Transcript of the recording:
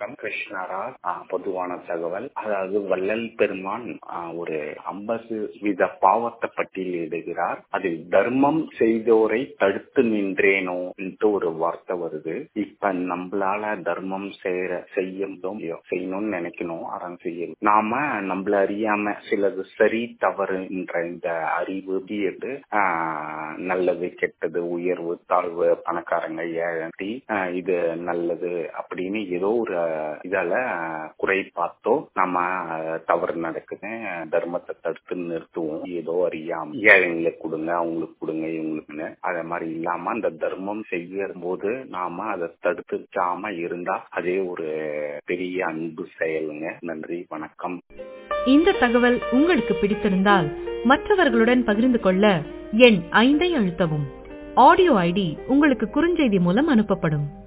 வணக்கம் கிருஷ்ணராஜ் ஆ, பொதுவான தகவல் அதாவது வள்ளல் பெருமான் ஆ, ஒரு ஐம்பது வித பாவத்தை பட்டியலிடுகிறார் அதில் தர்மம் செய்தோரை தடுத்து நின்றேனோ என்று ஒரு வார்த்தை வருது இப்ப நம்மளால தர்மம் செய்யற செய்யணும் செய்யணும்னு நினைக்கணும் அறம் செய்யணும் நாம நம்மள அறியாம சிலது சரி தவறு என்ற இந்த அறிவு இது நல்லது கெட்டது உயர்வு தாழ்வு பணக்காரங்க ஏழி இது நல்லது அப்படின்னு ஏதோ ஒரு இதால குறை பார்த்தோ நம்ம தவறு நடக்குது தர்மத்தை தடுத்து நிறுத்துவோம் ஏதோ அறியாம ஏழைங்களுக்கு கொடுங்க அவங்களுக்கு கொடுங்க இவங்களுக்குன்னு அத மாதிரி இல்லாம அந்த தர்மம் செய்யும் போது நாம அதை தடுத்துச்சாம இருந்தா அதே ஒரு பெரிய அன்பு செயலுங்க நன்றி வணக்கம் இந்த தகவல் உங்களுக்கு பிடித்திருந்தால் மற்றவர்களுடன் பகிர்ந்து கொள்ள எண் ஐந்தை அழுத்தவும் ஆடியோ ஐடி உங்களுக்கு குறுஞ்செய்தி மூலம் அனுப்பப்படும்